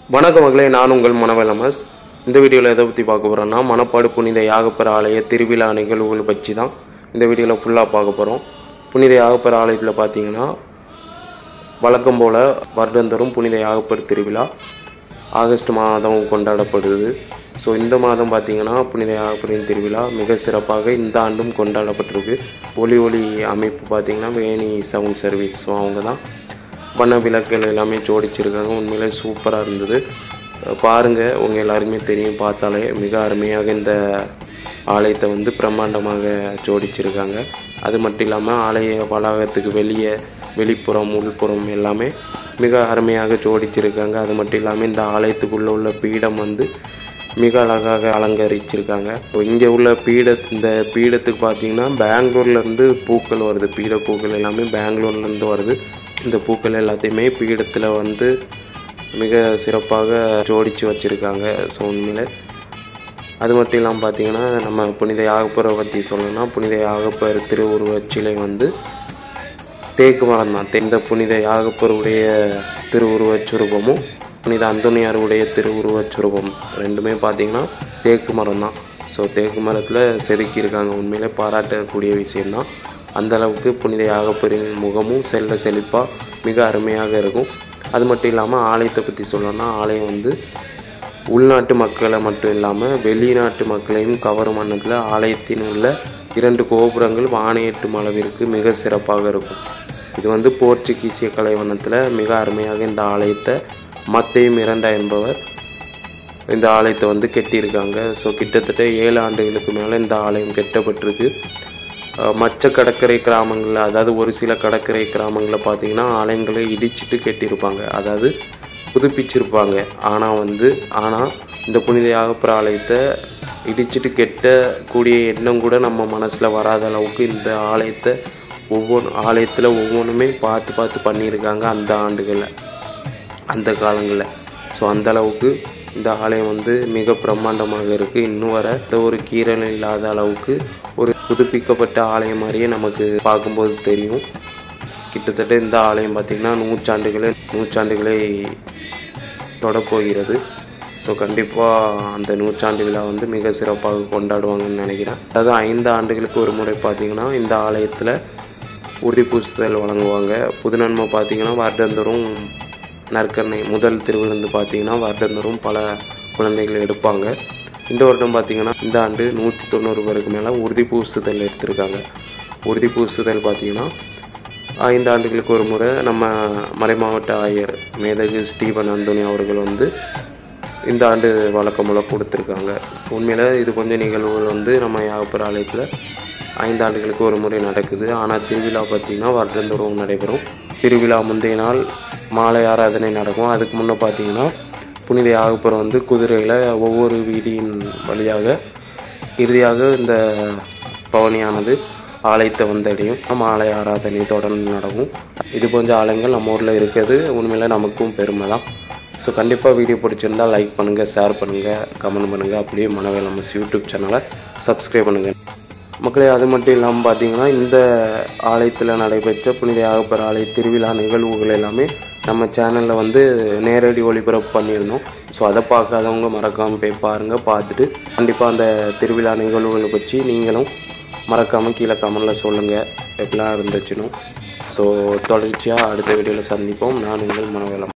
வணக்கம் மகளே நான் உங்கள் மனவலமஸ் இந்த வீடியோவில் எதை பற்றி பார்க்க போகிறோன்னா மணப்பாடு புனித யாகப்பர் ஆலய திருவிழா நிகழ்வுகள் பற்றி தான் இந்த வீடியோவில் ஃபுல்லாக பார்க்க போகிறோம் புனித யாகப்பர் ஆலயத்தில் பார்த்தீங்கன்னா வழக்கம் போல் வருடந்தோறும் புனித யாகப்பர் திருவிழா ஆகஸ்ட் மாதம் கொண்டாடப்படுது ஸோ இந்த மாதம் பார்த்தீங்கன்னா புனித யாகப்பரின் திருவிழா மிக சிறப்பாக இந்த ஆண்டும் கொண்டாடப்பட்டிருக்கு ஒலி ஒளி அமைப்பு பார்த்தீங்கன்னா வேணி சவுண்ட் சர்வீஸ் ஸோ அவங்க தான் வண்ண விளக்குகள் எல்லாமே ஜோடிச்சிருக்காங்க உண்மையிலே சூப்பராக இருந்தது பாருங்கள் உங்கள் எல்லாருக்குமே தெரியும் பார்த்தாலே மிக அருமையாக இந்த ஆலயத்தை வந்து பிரம்மாண்டமாக ஜோடிச்சிருக்காங்க அது மட்டும் இல்லாமல் ஆலய வளாகத்துக்கு வெளியே வெளிப்புறம் உள்புறம் எல்லாமே மிக அருமையாக ஜோடிச்சிருக்காங்க அது மட்டும் இல்லாமல் இந்த ஆலயத்துக்குள்ளே உள்ள பீடம் வந்து மிக அழகாக அலங்கரிச்சிருக்காங்க இங்கே உள்ள பீட இந்த பீடத்துக்கு பார்த்தீங்கன்னா பெங்களூர்லேருந்து பூக்கள் வருது பீட பூக்கள் எல்லாமே பெங்களூர்லேருந்து வருது இந்த பூக்கள் எல்லாத்தையுமே பீடத்தில் வந்து மிக சிறப்பாக ஜோடித்து வச்சுருக்காங்க ஸோ உண்மையில் அது மட்டும் இல்லாமல் பார்த்தீங்கன்னா நம்ம புனித யாகப்பரை பற்றி சொல்லணும்னா புனித யாகப்பர் திருவுருவச் சிலை வந்து தேக்கு மரம் தான் இந்த புனித யாகப்பருடைய திருவுருவச் சுரூபமும் புனித அந்தோனியாருடைய திருவுருவச் சுரூபம் ரெண்டுமே பார்த்தீங்கன்னா தேக்கு மரம் தான் ஸோ தேக்கு மரத்தில் செதுக்கியிருக்காங்க உண்மையிலே பாராட்டக்கூடிய விஷயம்தான் அந்த அளவுக்கு புனித யாகப்பரின் முகமும் செல்ல செழிப்பாக மிக அருமையாக இருக்கும் அது மட்டும் இல்லாமல் ஆலயத்தை பற்றி சொல்லணும்னா ஆலயம் வந்து உள்நாட்டு மக்களை மட்டும் இல்லாமல் வெளிநாட்டு மக்களையும் கவரும் வண்ணத்தில் ஆலயத்தின் உள்ள இரண்டு கோபுரங்கள் வானையெட்டும் அளவிற்கு மிக சிறப்பாக இருக்கும் இது வந்து போர்ச்சுகீசிய கலைவண்ணத்தில் மிக அருமையாக இந்த ஆலயத்தை மத்தையும் இரண்டா என்பவர் இந்த ஆலயத்தை வந்து கட்டியிருக்காங்க ஸோ கிட்டத்தட்ட ஏழு ஆண்டுகளுக்கு மேலே இந்த ஆலயம் கட்டப்பட்டிருக்கு அஹ் மற்ற கடற்கரை கிராமங்களில் அதாவது ஒரு சில கடற்கரை கிராமங்களில் பார்த்தீங்கன்னா ஆலயங்களை இடிச்சிட்டு கட்டியிருப்பாங்க அதாவது புதுப்பிச்சிருப்பாங்க ஆனால் வந்து ஆனால் இந்த புனித யாகப்புற ஆலயத்தை இடிச்சிட்டு கெட்டக்கூடிய எண்ணம் கூட நம்ம மனசில் வராத அளவுக்கு இந்த ஆலயத்தை ஒவ்வொன்று ஆலயத்தில் ஒவ்வொன்றுமே பார்த்து பார்த்து பண்ணியிருக்காங்க அந்த ஆண்டுகளில் அந்த காலங்களில் ஸோ அந்த அளவுக்கு இந்த ஆலயம் வந்து மிக பிரம்மாண்டமாக இருக்குது இன்னும் வர எந்த ஒரு கீரல் இல்லாத அளவுக்கு ஒரு புதுப்பிக்கப்பட்ட ஆலயம் மாதிரியே நமக்கு பார்க்கும்போது தெரியும் கிட்டத்தட்ட இந்த ஆலயம் பார்த்திங்கன்னா நூற்றாண்டுகளை நூற்றாண்டுகளை தொடப்போகிறது ஸோ கண்டிப்பாக அந்த நூற்றாண்டு விழா வந்து மிக சிறப்பாக கொண்டாடுவாங்கன்னு நினைக்கிறேன் அதாவது ஐந்து ஆண்டுகளுக்கு ஒரு முறை பார்த்திங்கன்னா இந்த ஆலயத்தில் உறுதி பூசுதல் வழங்குவாங்க புதுநன்மை பார்த்திங்கன்னா வருடந்தோறும் நற்கரணை முதல் திருவிழந்து பார்த்தீங்கன்னா வருடந்தோறும் பல குழந்தைகள் எடுப்பாங்க இந்த வருடம் பார்த்தீங்கன்னா இந்த ஆண்டு நூற்றி தொண்ணூறு பேருக்கு மேலே உறுதி பூசுதல் எடுத்திருக்காங்க உறுதி பூசுதல் பார்த்தீங்கன்னா ஐந்து ஆண்டுகளுக்கு ஒரு முறை நம்ம மறைமாவட்ட ஆயர் மேதகு ஸ்டீபன் அந்தோனி அவர்கள் வந்து இந்த ஆண்டு வழக்கம் போல கொடுத்துருக்காங்க உண்மையில் இது கொஞ்சம் நிகழ்வுகள் வந்து நம்ம யாகப்பர் ஆலயத்தில் ஐந்து ஆண்டுகளுக்கு ஒரு முறை நடக்குது ஆனால் திருவிழா பார்த்திங்கன்னா வருடந்தோறும் நடைபெறும் திருவிழா முந்தைய நாள் மாலை ஆராதனை நடக்கும் அதுக்கு முன்னே பார்த்தீங்கன்னா புனித யாகப்புறம் வந்து குதிரையில் ஒவ்வொரு வீதியின் வழியாக இறுதியாக இந்த பவனியானது ஆலயத்தை வந்தடையும் மாலை ஆராதனை தொடர்ந்து நடக்கும் இது போன்ற ஆலயங்கள் நம்ம ஊரில் இருக்கிறது உண்மையில் நமக்கும் பெருமை தான் ஸோ கண்டிப்பாக வீடியோ பிடிச்சிருந்தா லைக் பண்ணுங்கள் ஷேர் பண்ணுங்கள் கமெண்ட் பண்ணுங்கள் அப்படியே மனவேலமஸ் யூடியூப் சேனலை சப்ஸ்கிரைப் பண்ணுங்கள் மக்களே அது மட்டும் இல்லாமல் பார்த்தீங்கன்னா இந்த ஆலயத்தில் நடைபெற்ற புனித யாகப்பர் ஆலய திருவிழா நிகழ்வுகள் எல்லாமே நம்ம சேனலில் வந்து நேரடி ஒளிபரப்பு பண்ணியிருந்தோம் ஸோ அதை பார்க்காதவங்க மறக்காமல் போய் பாருங்கள் பார்த்துட்டு கண்டிப்பாக அந்த திருவிழா நிகழ்வுகளை பற்றி நீங்களும் மறக்காமல் கீழே கமெண்டில் சொல்லுங்கள் எப்படிலாம் இருந்துச்சுன்னு ஸோ தொடர்ச்சியாக அடுத்த வீடியோவில் சந்திப்போம் நான் உங்கள் மனவேலம்